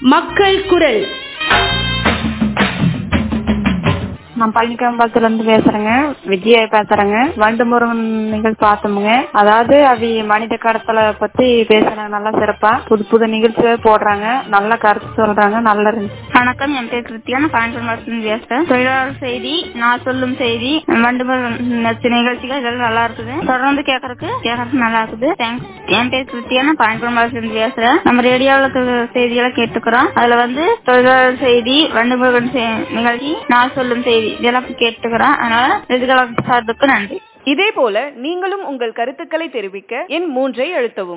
மக்கள் குரல் நான் பழனிக்கம்பலத்துல இருந்து பேசுறேங்க விஜயா பேசுறேங்க வண்டு முருகன் நிகழ்ச்சி பார்த்தோமுங்க அதாவது அவி மனித கடத்தலை பத்தி பேசுறாங்க நல்லா சிறப்பா புது புது நிகழ்ச்சியாக போடுறாங்க நல்ல கருத்து சொல்றாங்க நல்லா இருந்துச்சு வணக்கம் என் பேர் கிருத்தியா நான் பாயிண்ட் மாசத்துல பேசுறேன் தொழிலாளர் செய்தி நான் சொல்லும் செய்தி வண்டுமல் நிகழ்ச்சிகள் இதெல்லாம் நல்லா இருக்குது தொடர்ந்து கேட்கறதுக்கு கேட்கறதுக்கு நல்லா இருக்குது தேங்க்ஸ் என் பேர் கிருத்தியா நான் பாயிண்ட் மாசத்துல பேசுறேன் நம்ம ரேடியோவில் செய்தியெல்லாம் கேட்டுக்கிறோம் அதுல வந்து தொழிலாளர் செய்தி வண்டுமுருகன் செ- நிகழ்ச்சி நான் சொல்லும் செய்தி இதெல்லாம் கேட்டுக்கிறோம் அதனால இதுகளுக்கு சார்ந்துக்கு நன்றி இதே போல நீங்களும் உங்கள் கருத்துக்களை தெரிவிக்க எண் மூன்றை அழுத்தவும்